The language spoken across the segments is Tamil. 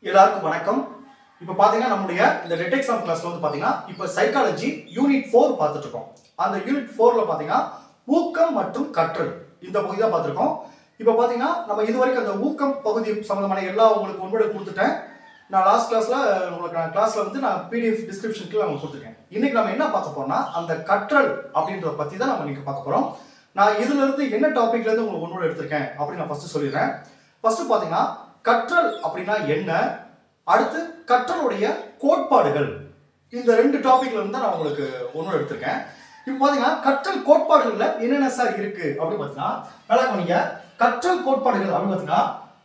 எல்லாருக்கும் வணக்கம் இப்போ பார்த்தீங்கன்னா நம்முடைய இந்த டெட் எக்ஸாம் கிளாஸ்ல வந்து பார்த்தீங்கன்னா இப்போ சைக்காலஜி யூனிட் ஃபோர் பார்த்துட்டு இருக்கோம் அந்த யூனிட் ஃபோரில் பார்த்தீங்கன்னா ஊக்கம் மற்றும் கற்றல் இந்த பகுதி தான் பார்த்துருக்கோம் இப்போ பார்த்தீங்கன்னா நம்ம இது வரைக்கும் அந்த ஊக்கம் பகுதி சம்மந்தமான எல்லா உங்களுக்கு ஒன்பது கொடுத்துட்டேன் நான் லாஸ்ட் கிளாஸ்ல உங்களுக்கு நான் கிளாஸ்ல வந்து நான் பிடிஎஃப் டிஸ்கிரிப்ஷனுக்கு நான் உங்களுக்கு கொடுத்துருக்கேன் இன்னைக்கு நம்ம என்ன பார்க்க போறோம்னா அந்த கற்றல் அப்படின்றத பத்தி தான் நம்ம இன்னைக்கு பார்க்க போறோம் நான் இதுல இருந்து என்ன டாபிக்ல இருந்து உங்களுக்கு ஒன்னோட எடுத்திருக்கேன் அப்படின்னு நான் ஃபர்ஸ்ட் சொல்லிடுறேன் ஃபர்ஸ்ட் பாத்தீங்கன்னா கற்றல் அப்படின்னா என்ன அடுத்து கற்றலுடைய கோட்பாடுகள் இந்த ரெண்டு டாபிக்ல இருந்து தான் நான் உங்களுக்கு ஒன்னோட எடுத்திருக்கேன் இப்போ பாத்தீங்கன்னா கற்றல் கோட்பாடுகள்ல என்னென்ன சார் இருக்கு அப்படின்னு பாத்தீங்கன்னா நல்லா கவனிங்க கற்றல் கோட்பாடுகள் அப்படின்னு பாத்தீங்கன்னா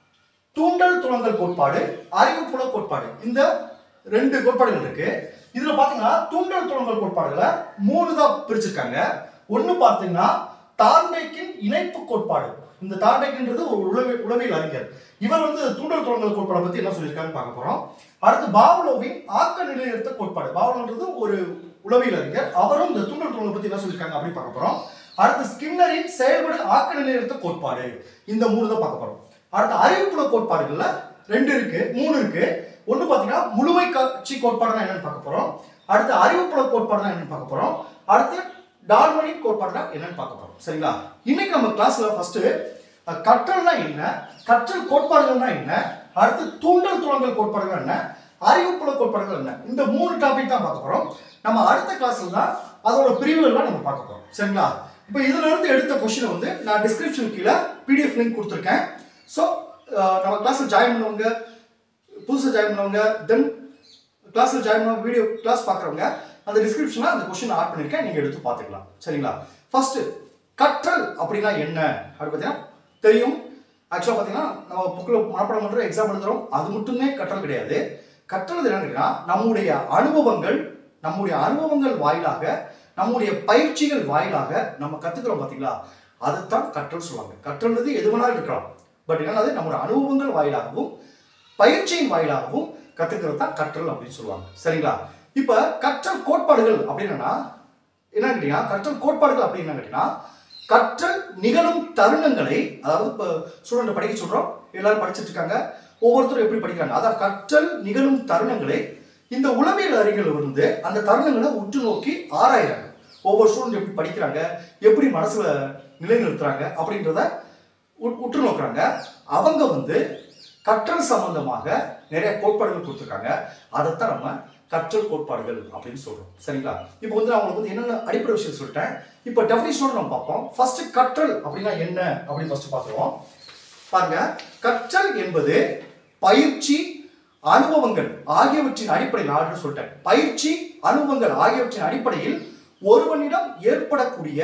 தூண்டல் துணங்கல் கோட்பாடு அறிவுப்புல கோட்பாடு இந்த ரெண்டு கோட்பாடுகள் இருக்கு இதுல பாத்தீங்கன்னா தூண்டல் துணங்கல் கோட்பாடுகளை மூணு தான் பிரிச்சிருக்காங்க ஒண்ணு பாத்தீங்கன்னா தார்மேக்கின் இணைப்பு கோட்பாடு இந்த தார்மேக்கின்றது ஒரு உளவி உளவியல் அறிஞர் இவர் வந்து தூண்டல் துணங்கல் கோட்பாடை பத்தி என்ன சொல்லியிருக்காருன்னு பார்க்க போறோம் அடுத்து பாவ்லோவின் ஆக்க நிலைநிறுத்த கோட்பாடு பாவ்லோன்றது ஒரு உளவியல் அறிஞர் அவரும் இந்த தூண்டல் துணங்கல் பத்தி என்ன சொல்லியிருக்காங்க அப்படின்னு பார்க்க போறோம் அடுத்து ஸ்கின்னரின் செயல்படு ஆக்க நிலைநிறுத்த கோட்பாடு இந்த மூணு தான் பார்க்க போறோம் அடுத்து அறிவுப்புல கோட்பாடுகள்ல ரெண்டு இருக்கு மூணு இருக்கு ஒண்ணு பாத்தீங்கன்னா முழுமை காட்சி கோட்பாடுனா என்னன்னு பார்க்க போறோம் அடுத்து அறிவுப்புல கோட்பாடுனா என்னன்னு பார்க்க போறோம் அடுத்து டால்மனின் கோட்பாடுனா என்னன்னு பார்க்க போறோம் சரிங்களா இன்னைக்கு நம்ம கிளாஸ்ல ஃபர்ஸ்ட் கற்றல்னா என்ன கற்றல் கோட்பாடுகள்னா என்ன அடுத்து தூண்டல் துணங்கல் கோட்பாடுகள் என்ன அறிவுப்புல கோட்பாடுகள் என்ன இந்த மூணு டாபிக் தான் பார்க்க போறோம் நம்ம அடுத்த கிளாஸ்ல தான் அதோட பிரிவுகள்லாம் நம்ம பார்க்க போறோம் சரிங்களா இப்போ இதுல இருந்து எடுத்த கொஸ்டினை வந்து நான் டிஸ்கிரிப்ஷன் கீழே பிடிஎஃப் லிங்க் கொடுத்துருக்கேன் ஸோ நம்ம கிளாஸில் ஜாயின் பண்ணவங்க புதுசாக ஜாயின் பண்ணவங்க தென் கிளாஸில் ஜாயின் பண்ணவங்க வீடியோ கிளாஸ் பார்க்குறவங்க அந்த டிஸ்கிரிப்ஷனில் அந்த கொஸ்டின் ஆட் பண்ணியிருக்கேன் நீங்கள் எடுத்து பார்த்துக்கலாம் சரிங்களா ஃபர்ஸ்ட் கற்றல் அப்படின்னா என்ன அப்படி பார்த்தீங்கன்னா தெரியும் ஆக்சுவலாக பார்த்தீங்கன்னா நம்ம புக்கில் மனப்பாடம் பண்ணுற எக்ஸாம் எழுதுறோம் அது மட்டுமே கற்றல் கிடையாது கற்றல் என்னன்னு கேட்டீங்கன்னா நம்முடைய அனுபவங்கள் நம்முடைய அனுபவங்கள் வாயிலாக நம்முடைய பயிற்சிகள் வாயிலாக நம்ம கற்றுக்கிறோம் பார்த்தீங்களா அதுதான் கற்றல் சொல்லுவாங்க கற்றல்ன்றது எது வேணாலும் இருக்கலாம் பட் என்னது நம்மளோட அனுபவங்கள் வாயிலாகவும் பயிற்சியின் வாயிலாகவும் கத்துக்கிறது தான் கற்றல் அப்படின்னு சொல்லுவாங்க சரிங்களா இப்ப கற்றல் கோட்பாடுகள் அப்படின்னா என்ன கேட்டீங்கன்னா கற்றல் கோட்பாடுகள் அப்படின்னு என்ன கேட்டீங்கன்னா கற்றல் நிகழும் தருணங்களை அதாவது இப்போ ஸ்டூடெண்ட் படிக்க சொல்றோம் எல்லாரும் படிச்சிட்டு இருக்காங்க ஒவ்வொருத்தரும் எப்படி படிக்கிறாங்க அதான் கற்றல் நிகழும் தருணங்களை இந்த உளவியல் அறிஞர்கள் வந்து அந்த தருணங்களை உற்று நோக்கி ஆராயிறாங்க ஒவ்வொரு ஸ்டூடெண்ட் எப்படி படிக்கிறாங்க எப்படி மனசுல நிலைநிறுத்துறாங்க அப்படின்றத உட்- உற்று நோக்குறாங்க அவங்க வந்து கற்றல் சம்பந்தமாக நிறைய கோட்பாடுகள் கொடுத்துருக்காங்க அதைத்தான் நம்ம கற்றல் கோட்பாடுகள் அப்படின்னு சொல்றோம் சரிங்களா இப்போ வந்து நான் உங்களுக்கு வந்து என்னென்ன அடிப்படை விஷயம் சொல்லிட்டேன் இப்போ டெஃபினேஷனோட நம்ம பார்ப்போம் ஃபர்ஸ்ட் கற்றல் அப்படின்னா என்ன அப்படின்னு ஃபர்ஸ்ட் பார்த்துருவோம் பாருங்க கற்றல் என்பது பயிற்சி அனுபவங்கள் ஆகியவற்றின் அடிப்படையில் நான் already சொல்லிட்டேன் பயிற்சி அனுபவங்கள் ஆகியவற்றின் அடிப்படையில் ஒருவனிடம் ஏற்படக்கூடிய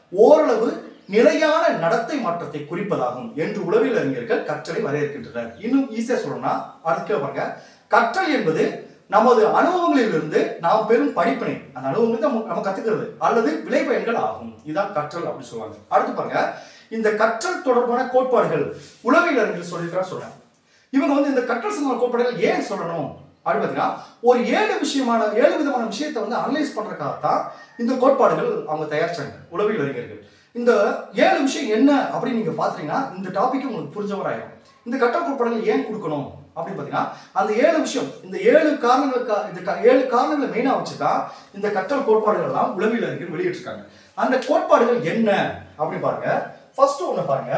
ஓரளவு நிலையான நடத்தை மாற்றத்தை குறிப்பதாகும் என்று உளவியல் அறிஞர்கள் கற்றலை வரையறுக்கின்றனர் இன்னும் ஈஸியா சொல்லணும்னா அடுத்த பாருங்க கற்றல் என்பது நமது அனுபவங்களிலிருந்து நாம் பெறும் படிப்பினை அந்த அனுபவங்கள் தான் நம்ம கத்துக்கிறது அல்லது விளைபயன்கள் ஆகும் இதுதான் கற்றல் அப்படின்னு சொல்லுவாங்க அடுத்து பாருங்க இந்த கற்றல் தொடர்பான கோட்பாடுகள் உளவியல் அறிஞர்கள் சொல்லியிருக்கிறா சொல்றேன் இவங்க வந்து இந்த கற்றல் சம்பந்த கோட்பாடுகள் ஏன் சொல்லணும் அப்படின்னு பார்த்தீங்கன்னா ஒரு ஏழு விஷயமான ஏழு விதமான விஷயத்தை வந்து அனலைஸ் பண்றதுக்காக தான் இந்த கோட்பாடுகள் அவங்க தயாரிச்சாங்க உளவியல் அறிஞர்கள் இந்த ஏழு விஷயம் என்ன அப்படின்னு நீங்க பாத்தீங்கன்னா இந்த டாபிக் உங்களுக்கு புரிஞ்சவராயிரும் இந்த கற்றல் கோட்பாடுகள் ஏன் கொடுக்கணும் அப்படின்னு பார்த்தீங்கன்னா அந்த ஏழு விஷயம் இந்த ஏழு காரணங்களுக்கு இந்த க- ஏழு காரணங்களை மெயினாக வச்சு தான் இந்த கற்றல் கோட்பாடுகள் எல்லாம் உளவியல் அறிஞர்கள் வெளியிட்டிருக்காங்க அந்த கோட்பாடுகள் என்ன அப்படின்னு பாருங்க ஃபர்ஸ்ட் ஒன்று பாருங்க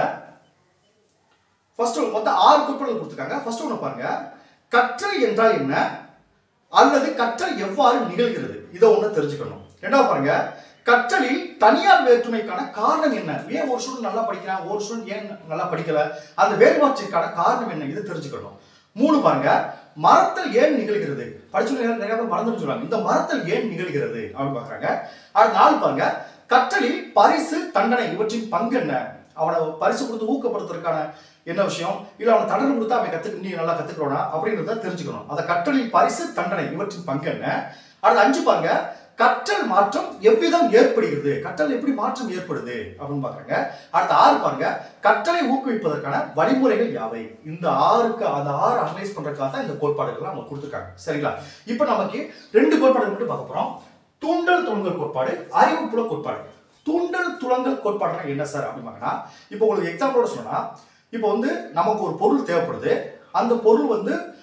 ஃபர்ஸ்ட் மொத்தம் ஆறு கோட்பாடுகள் கொடுத்துருக்காங்க ஃபர்ஸ்ட் ஒன்று பாருங்க கற்றல் என்றால் என்ன அல்லது கற்றல் எவ்வாறு நிகழ்கிறது இதை ஒன்று தெரிஞ்சுக்கணும் ரெண்டாவது பாருங்க கற்றலில் தனியார் வேற்றுமைக்கான காரணம் என்ன ஏன் ஒரு ஸ்டூடெண்ட் நல்லா படிக்கிறான் ஒரு ஸ்டூடெண்ட் ஏன் நல்லா படிக்கல அந்த வேறுபாட்டிற்கான காரணம் என்ன இதை தெரிஞ்சுக்கணும் மூணு பாருங்க மறத்தல் ஏன் நிகழ்கிறது படிச்சவங்க நிறைய பேர் மறந்துட்டு சொல்றாங்க இந்த மறத்தல் ஏன் நிகழ்கிறது அப்படின்னு பாக்குறாங்க அடுத்து நாலு பாருங்க கற்றலில் பரிசு தண்டனை இவற்றின் பங்கு என்ன அவனை பரிசு கொடுத்து ஊக்கப்படுத்துறதுக்கான என்ன விஷயம் இல்ல அவனை தண்டனை கொடுத்தா அவன் கத்துக்க நீ நல்லா கத்துக்கிறோனா அப்படின்றத தெரிஞ்சுக்கணும் அந்த கற்றலில் பரிசு தண்டனை இவற்றின் பங்கு என்ன அடுத்து அஞ்சு பாருங்க கற்றல் மாற்றம் எவ்விதம் ஏற்படுகிறது கற்றல் எப்படி மாற்றம் ஏற்படுது அப்படின்னு பாக்குறாங்க அடுத்து ஆறு பாருங்க கற்றலை ஊக்குவிப்பதற்கான வழிமுறைகள் யாவை இந்த ஆறுக்கு அந்த ஆறு அனலைஸ் பண்றதுக்காக தான் இந்த கோட்பாடுகள் அவங்க கொடுத்துருக்காங்க சரிங்களா இப்போ நமக்கு ரெண்டு கோட்பாடுகள் மட்டும் பார்க்க போறோம் தூண்டல் துணங்கல் கோட்பாடு அறிவுப்புல கோட்பாடு தூண்டல் துளங்கல் கோட்பாடுனா என்ன சார் அப்படின்னா இப்போ உங்களுக்கு எக்ஸாம்பிளோட சொன்னா இப்போ வந்து நமக்கு ஒரு பொருள் தேவைப்படுது அந்த பொருள் வந்து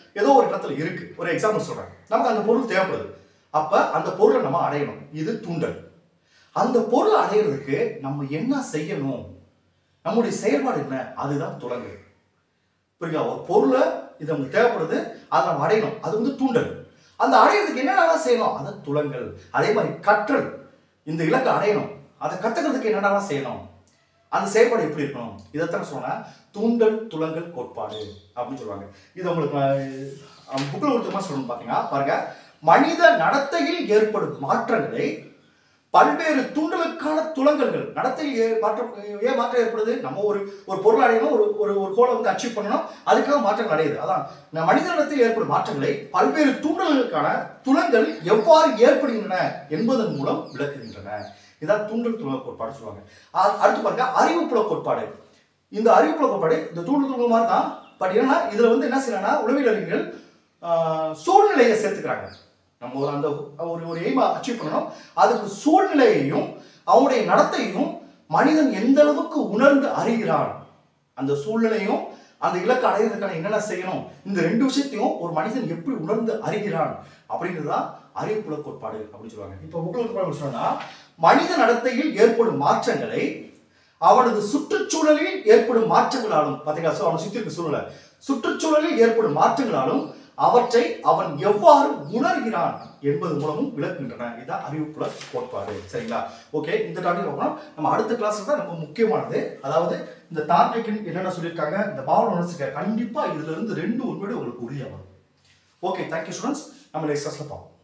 ஏதோ ஒரு இடத்துல இருக்கு ஒரு எக்ஸாம்பிள் சொல்றேன் நமக்கு அந்த பொருள் தேவைப்படுது அப்ப அந்த பொருளை நம்ம அடையணும் இது தூண்டல் அந்த பொருளை அடையிறதுக்கு நம்ம என்ன செய்யணும் நம்முடைய செயல்பாடு என்ன அதுதான் துலங்கு புரியுதா ஒரு பொருளை இது நமக்கு தேவைப்படுது அதை நம்ம அடையணும் அது வந்து தூண்டல் அந்த அடையிறதுக்கு என்னென்னலாம் செய்யணும் அதை துலங்கல் அதே மாதிரி கற்றல் இந்த இலக்கை அடையணும் அதை கத்துக்கிறதுக்கு என்னென்னலாம் செய்யணும் அந்த செயல்பாடு எப்படி இருக்கணும் இதைத்தான் சொன்னேன் தூண்டல் துலங்கல் கோட்பாடு அப்படின்னு சொல்லுவாங்க இது உங்களுக்கு புக்கில் கொடுத்தமா சொல்லணும் பார்த்தீங்கன்னா பாருங்க மனித நடத்தையில் ஏற்படும் மாற்றங்களை பல்வேறு தூண்டலுக்கான துலங்கல்கள் நடத்தையில் ஏ- மாற்றம் ஏன் மாற்றம் ஏற்படுது நம்ம ஒரு ஒரு பொருள் அடையணும் ஒரு ஒரு ஒரு கோலை வந்து அச்சீவ் பண்ணணும் அதுக்காக மாற்றங்கள் அடையுது அதான் இந்த மனித நடத்தையில் ஏற்படும் மாற்றங்களை பல்வேறு தூண்டல்களுக்கான துலங்கள் எவ்வாறு ஏற்படுகின்றன என்பதன் மூலம் விளக்குகின்றன இதான் தூண்டல் துலக கோட்பாடு சொல்லுவாங்க அ- அடுத்து பாருங்க அறிவுப்புல கோட்பாடு இந்த அறிவுப்புல கோட்பாடு இந்த தூண்டல் துலக மாதிரி தான் பட் என்னன்னா இதுல வந்து என்ன செய்யறாங்கன்னா உளவியல் அறிஞர்கள் ஆஹ், சூழ்நிலையை சேர்த்துக்கிறாங்க நம்ம ஒரு அந்த ஒரு ஒரு எய்மை அச்சீவ் பண்ணணும் அதுக்கு சூழ்நிலையையும் அவனுடைய நடத்தையும் மனிதன் எந்த அளவுக்கு உணர்ந்து அறிகிறான் அந்த சூழ்நிலையும் அந்த இலக்கை அடையிறதுக்கான என்னென்ன செய்யணும் இந்த ரெண்டு விஷயத்தையும் ஒரு மனிதன் எப்படி உணர்ந்து அறிகிறான் அப்படின்றது தான் அறிவுப்புல கோட்பாடு அப்படின்னு சொல்லுவாங்க இப்போ புகழ் கோட்பாடு சொன்னா மனித நடத்தையில் ஏற்படும் மாற்றங்களை அவனது சுற்றுச்சூழலில் ஏற்படும் மாற்றங்களாலும் பார்த்தீங்களா so அவனை சுற்றி இருக்க சூழ்நிலை சுற்றுச்சூழலில் ஏற்படும் மாற்றங்களாலும் அவற்றை அவன் எவ்வாறு உணர்கிறான் என்பது மூலமும் விளக்குகின்றன இதுதான் அறிவுப்புல கோட்பாடு சரிங்களா ஓகே இந்த டாபிக் பார்க்கணும் நம்ம அடுத்த கிளாஸ் தான் ரொம்ப முக்கியமானது அதாவது இந்த தார்டிக்கின் என்னென்ன சொல்லியிருக்காங்க இந்த பாவன உணர்ச்சிக்க கண்டிப்பா இதுல இருந்து ரெண்டு உண்மையோட உங்களுக்கு உறுதியாக வரும் ஓகே தேங்க்யூ ஸ்டூடெண்ட்ஸ் நம்ம நெக்ஸ்ட் கிளாஸ்ல பார்ப்போம்